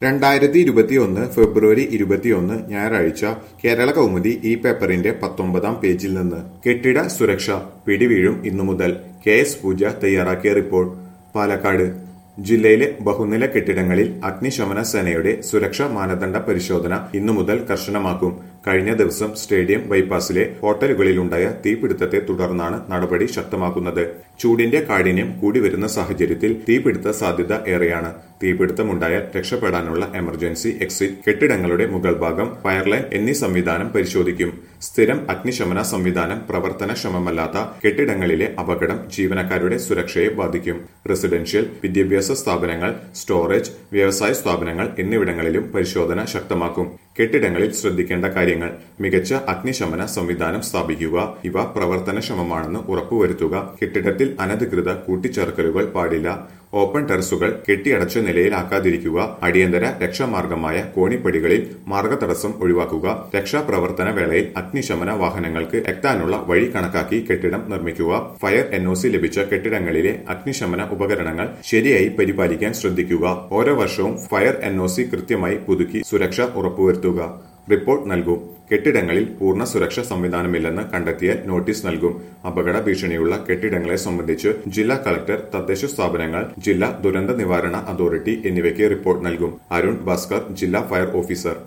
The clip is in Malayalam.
രണ്ടായിരത്തി ഇരുപത്തിയൊന്ന് ഫെബ്രുവരി ഇരുപത്തിയൊന്ന് ഞായറാഴ്ച കേരള കൗമുദി ഈ പേപ്പറിന്റെ പത്തൊമ്പതാം പേജിൽ നിന്ന് കെട്ടിട സുരക്ഷ പിടിവീഴും ഇന്നു മുതൽ കെ എസ് പൂജ തയ്യാറാക്കിയ റിപ്പോർട്ട് പാലക്കാട് ജില്ലയിലെ ബഹുനില കെട്ടിടങ്ങളിൽ അഗ്നിശമന സേനയുടെ സുരക്ഷാ മാനദണ്ഡ പരിശോധന ഇന്നു മുതൽ കർശനമാക്കും കഴിഞ്ഞ ദിവസം സ്റ്റേഡിയം ബൈപ്പാസിലെ ഹോട്ടലുകളിലുണ്ടായ തീപിടുത്തത്തെ തുടർന്നാണ് നടപടി ശക്തമാക്കുന്നത് ചൂടിന്റെ കാഠിന്യം കൂടി വരുന്ന സാഹചര്യത്തിൽ തീപിടുത്ത സാധ്യത ഏറെയാണ് തീപിടുത്തമുണ്ടായാൽ രക്ഷപ്പെടാനുള്ള എമർജൻസി എക്സിറ്റ് കെട്ടിടങ്ങളുടെ മുകൾ ഭാഗം ഫയർലൈൻ എന്നീ സംവിധാനം പരിശോധിക്കും സ്ഥിരം അഗ്നിശമന സംവിധാനം പ്രവർത്തനക്ഷമമല്ലാത്ത കെട്ടിടങ്ങളിലെ അപകടം ജീവനക്കാരുടെ സുരക്ഷയെ ബാധിക്കും റെസിഡൻഷ്യൽ വിദ്യാഭ്യാസ സ്ഥാപനങ്ങൾ സ്റ്റോറേജ് വ്യവസായ സ്ഥാപനങ്ങൾ എന്നിവിടങ്ങളിലും പരിശോധന ശക്തമാക്കും കെട്ടിടങ്ങളിൽ ശ്രദ്ധിക്കേണ്ട കാര്യങ്ങൾ മികച്ച അഗ്നിശമന സംവിധാനം സ്ഥാപിക്കുക ഇവ പ്രവർത്തനക്ഷമമാണെന്ന് ഉറപ്പുവരുത്തുക കെട്ടിടത്തിൽ അനധികൃത കൂട്ടിച്ചേർക്കലുകൾ പാടില്ല ഓപ്പൺ ടെറസുകൾ കെട്ടിയടച്ച നിലയിലാക്കാതിരിക്കുക അടിയന്തര രക്ഷാമാർഗമായ കോണിപ്പടികളിൽ മാർഗതടസ്സം ഒഴിവാക്കുക രക്ഷാപ്രവർത്തന വേളയിൽ അഗ്നിശമന വാഹനങ്ങൾക്ക് എത്താനുള്ള വഴി കണക്കാക്കി കെട്ടിടം നിർമ്മിക്കുക ഫയർ എൻഒസി ലഭിച്ച കെട്ടിടങ്ങളിലെ അഗ്നിശമന ഉപകരണങ്ങൾ ശരിയായി പരിപാലിക്കാൻ ശ്രദ്ധിക്കുക ഓരോ വർഷവും ഫയർ എൻഒസി കൃത്യമായി പുതുക്കി സുരക്ഷ ഉറപ്പുവരുത്തുക റിപ്പോർട്ട് നൽകും കെട്ടിടങ്ങളിൽ പൂർണ്ണ സുരക്ഷാ സംവിധാനമില്ലെന്ന് കണ്ടെത്തിയാൽ നോട്ടീസ് നൽകും അപകട ഭീഷണിയുള്ള കെട്ടിടങ്ങളെ സംബന്ധിച്ച് ജില്ലാ കളക്ടർ തദ്ദേശ സ്ഥാപനങ്ങൾ ജില്ലാ ദുരന്ത നിവാരണ അതോറിറ്റി എന്നിവയ്ക്ക് റിപ്പോർട്ട് നൽകും അരുൺ ഭാസ്കർ ജില്ലാ ഫയർ ഓഫീസർ